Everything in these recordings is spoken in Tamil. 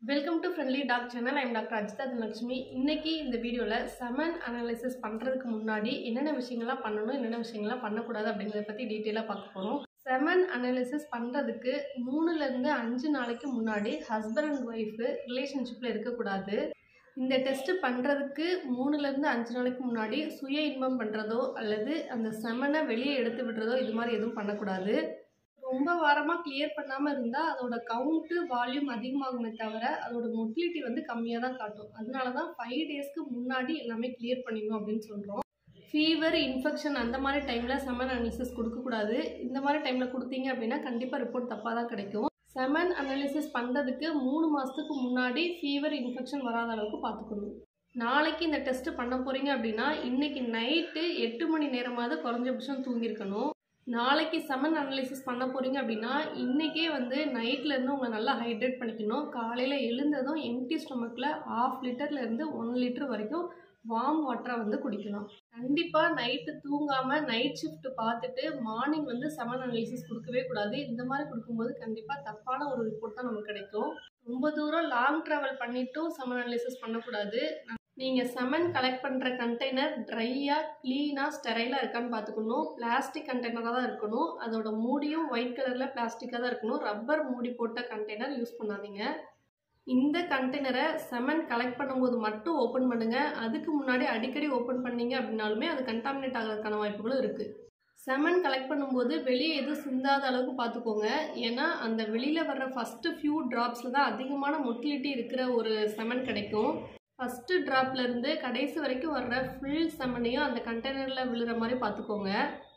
welcome to friendly talk channel I'm doctor Ajitha Dhanalakshmi இன்னைக்கு இந்த வீடியோவில் செமன் அனாலிசிஸ் பண்ணுறதுக்கு முன்னாடி என்னென்ன விஷயங்கள்லாம் பண்ணணும் என்னென்ன விஷயங்கள்லாம் பண்ணக்கூடாது அப்படிங்கிறத பற்றி டீட்டெயிலாக பார்க்க போகிறோம் செமன் அனாலிசிஸ் பண்ணுறதுக்கு மூணுலேருந்து அஞ்சு நாளைக்கு முன்னாடி ஹஸ்பண்ட் அண்ட் ஒய்ஃபு ரிலேஷன்ஷிப்பில் இருக்கக்கூடாது இந்த டெஸ்ட்டு பண்ணுறதுக்கு மூணுலேருந்து அஞ்சு நாளைக்கு முன்னாடி சுய இன்பம் பண்ணுறதோ அல்லது அந்த செமனை வெளியே எடுத்து விடுறதோ இது மாதிரி எதுவும் பண்ணக்கூடாது ரொம்ப வாரமாக கிளியர் பண்ணாமல் இருந்தால் அதோட கவுண்ட்டு வால்யூம் அதிகமாகுமே தவிர அதோட மொட்டிலிட்டி வந்து கம்மியாக தான் காட்டும் அதனால தான் ஃபைவ் டேஸ்க்கு முன்னாடி எல்லாமே கிளியர் பண்ணிடணும் அப்படின்னு சொல்கிறோம் ஃபீவர் இன்ஃபெக்ஷன் அந்த மாதிரி டைமில் செமன் அனாலிசிஸ் கொடுக்கக்கூடாது இந்த மாதிரி டைமில் கொடுத்தீங்க அப்படின்னா கண்டிப்பாக ரிப்போர்ட் தப்பாக தான் கிடைக்கும் செமன் அனாலிசிஸ் பண்ணுறதுக்கு மூணு மாதத்துக்கு முன்னாடி ஃபீவர் இன்ஃபெக்ஷன் வராத அளவுக்கு பார்த்துக்கணும் நாளைக்கு இந்த டெஸ்ட் பண்ண போகிறீங்க அப்படின்னா இன்றைக்கி நைட்டு எட்டு மணி நேரமாவது குறைஞ்சபட்சம் தூங்கியிருக்கணும் நாளைக்கு செமன் அனாலிசிஸ் பண்ண போகிறீங்க அப்படின்னா இன்றைக்கே வந்து நைட்லேருந்து உங்களை நல்லா ஹைட்ரேட் பண்ணிக்கணும் காலையில் எழுந்ததும் எம்டி ஸ்டொமக்கில் ஆஃப் லிட்டர்லேருந்து ஒன் லிட்டர் வரைக்கும் வார்ம் வாட்டரை வந்து குடிக்கலாம் கண்டிப்பாக நைட்டு தூங்காமல் நைட் ஷிஃப்ட் பார்த்துட்டு மார்னிங் வந்து செமன் அனாலிசிஸ் கொடுக்கவே கூடாது இந்த மாதிரி கொடுக்கும்போது கண்டிப்பாக தப்பான ஒரு ரிப்போர்ட் தான் நமக்கு கிடைக்கும் ரொம்ப தூரம் லாங் ட்ராவல் பண்ணிட்டும் செமன் அனாலிசிஸ் பண்ணக்கூடாது நீங்கள் செமன் கலெக்ட் பண்ணுற கண்டெய்னர் ட்ரையாக க்ளீனாக ஸ்டெரைலாக இருக்கான்னு பார்த்துக்கணும் பிளாஸ்டிக் கண்டெய்னராக தான் இருக்கணும் அதோட மூடியும் ஒயிட் கலரில் பிளாஸ்டிக்காக தான் இருக்கணும் ரப்பர் மூடி போட்ட கண்டெய்னர் யூஸ் பண்ணாதீங்க இந்த கண்டெய்னரை செமன் கலெக்ட் பண்ணும்போது மட்டும் ஓப்பன் பண்ணுங்கள் அதுக்கு முன்னாடி அடிக்கடி ஓப்பன் பண்ணீங்க அப்படின்னாலுமே அது கண்டாமினேட் ஆகிறதுக்கான வாய்ப்புகளும் இருக்குது செமன் கலெக்ட் பண்ணும்போது வெளியே எதுவும் சிந்தாத அளவுக்கு பார்த்துக்கோங்க ஏன்னா அந்த வெளியில் வர்ற ஃபஸ்ட்டு ஃபியூ ட்ராப்ஸில் தான் அதிகமான மொட்டிலிட்டி இருக்கிற ஒரு செமன் கிடைக்கும் ஃபஸ்ட்டு ட்ராப்லேருந்து கடைசி வரைக்கும் வர்ற ஃபுல் செமனையும் அந்த கண்டெய்னரில் விழுற மாதிரி பார்த்துக்கோங்க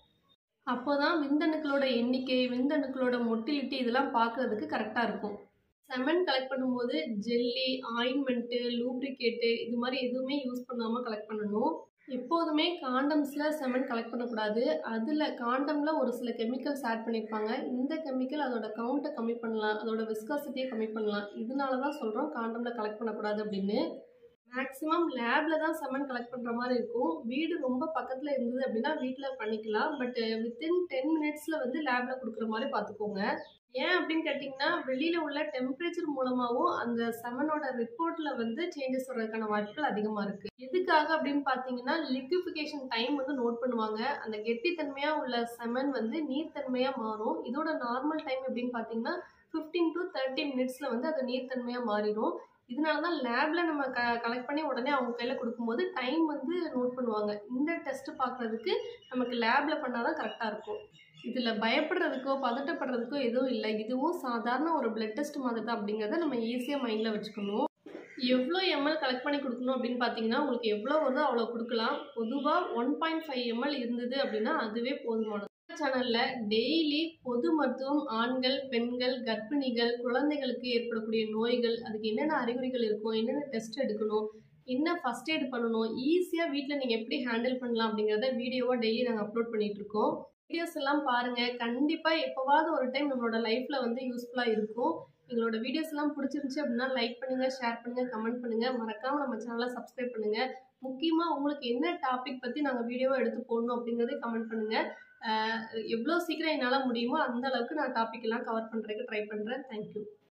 அப்போ தான் விந்தணுக்களோட எண்ணிக்கை விந்தணுக்களோட மொட்டிலிட்டி இதெல்லாம் பார்க்குறதுக்கு கரெக்டாக இருக்கும் செமன் கலெக்ட் பண்ணும்போது ஜெல்லி ஆயின்மெண்ட்டு லூப்ரிகேட்டு இது மாதிரி எதுவுமே யூஸ் பண்ணாமல் கலெக்ட் பண்ணணும் எப்போதுமே காண்டம்ஸில் செமன் கலெக்ட் பண்ணக்கூடாது அதில் காண்டமில் ஒரு சில கெமிக்கல்ஸ் ஆட் பண்ணியிருப்பாங்க இந்த கெமிக்கல் அதோட கவுண்ட்டை கம்மி பண்ணலாம் அதோட விஸ்காசிட்டியை கம்மி பண்ணலாம் இதனால தான் சொல்கிறோம் காண்டமில் கலெக்ட் பண்ணக்கூடாது அப்படின்னு மேக்ஸிமம் லேபில் தான் செமன் கலெக்ட் பண்ணுற மாதிரி இருக்கும் வீடு ரொம்ப பக்கத்தில் இருந்தது அப்படின்னா வீட்டில் பண்ணிக்கலாம் பட் வித்தின் டென் மினிட்ஸில் வந்து லேபில் கொடுக்குற மாதிரி பார்த்துக்கோங்க ஏன் அப்படின்னு கேட்டிங்கன்னா வெளியில் உள்ள டெம்பரேச்சர் மூலமாகவும் அந்த செமனோட ரிப்போர்ட்டில் வந்து சேஞ்சஸ் வர்றதுக்கான வாய்ப்புகள் அதிகமாக இருக்குது எதுக்காக அப்படின்னு பார்த்தீங்கன்னா லிக்விஃபிகேஷன் டைம் வந்து நோட் பண்ணுவாங்க அந்த கெட்டித்தன்மையாக உள்ள செமன் வந்து நீர்த்தன்மையாக மாறும் இதோட நார்மல் டைம் எப்படின்னு பார்த்தீங்கன்னா ஃபிஃப்டீன் டு தேர்ட்டி மினிட்ஸில் வந்து அது நீர்த்தன்மையாக மாறிடும் இதனால தான் லேபில் நம்ம க கலெக்ட் பண்ணி உடனே அவங்க கையில் கொடுக்கும்போது டைம் வந்து நோட் பண்ணுவாங்க இந்த டெஸ்ட்டு பார்க்குறதுக்கு நமக்கு லேபில் பண்ணால் தான் கரெக்டாக இருக்கும் இதில் பயப்படுறதுக்கோ பதட்டப்படுறதுக்கோ எதுவும் இல்லை இதுவும் சாதாரண ஒரு பிளட் டெஸ்ட் மாதிரி தான் அப்படிங்கிறத நம்ம ஈஸியாக மைண்டில் வச்சுக்கணும் எவ்வளோ எம்எல் கலெக்ட் பண்ணி கொடுக்கணும் அப்படின்னு பார்த்தீங்கன்னா உங்களுக்கு எவ்வளோ வருதோ அவ்வளோ கொடுக்கலாம் பொதுவாக ஒன் பாயிண்ட் ஃபைவ் எம்எல் இருந்தது அப்படின்னா அதுவே போதுமானது சேனலில் டெய்லி பொது மருத்துவம் ஆண்கள் பெண்கள் கர்ப்பிணிகள் குழந்தைகளுக்கு ஏற்படக்கூடிய நோய்கள் அதுக்கு என்னென்ன அறிகுறிகள் இருக்கும் என்னென்ன டெஸ்ட் எடுக்கணும் என்ன ஃபஸ்ட் எய்ட் பண்ணணும் ஈஸியாக வீட்டில் நீங்கள் எப்படி ஹேண்டில் பண்ணலாம் அப்படிங்கிறத வீடியோவாக டெய்லி நாங்கள் அப்லோட் பண்ணிகிட்ருக்கோம் வீடியோஸ் எல்லாம் பாருங்கள் கண்டிப்பாக எப்போவாவது ஒரு டைம் நம்மளோட லைஃப்பில் வந்து யூஸ்ஃபுல்லாக இருக்கும் எங்களோட வீடியோஸ் எல்லாம் பிடிச்சிருந்துச்சி அப்படின்னா லைக் பண்ணுங்கள் ஷேர் பண்ணுங்கள் கமெண்ட் பண்ணுங்கள் மறக்காமல் நம்ம சேனலை சப்ஸ்கிரைப் பண்ணுங்கள் முக்கியமாக உங்களுக்கு என்ன டாபிக் பற்றி நாங்கள் வீடியோவை எடுத்து போடணும் அப்படிங்கிறதே கமெண்ட் பண்ணுங்கள் எவ்வளோ சீக்கிரம் என்னால் முடியுமோ அந்த அளவுக்கு நான் டாபிக் எல்லாம் கவர் பண்ணுறதுக்கு ட்ரை பண்ணுறேன் தேங்க்யூ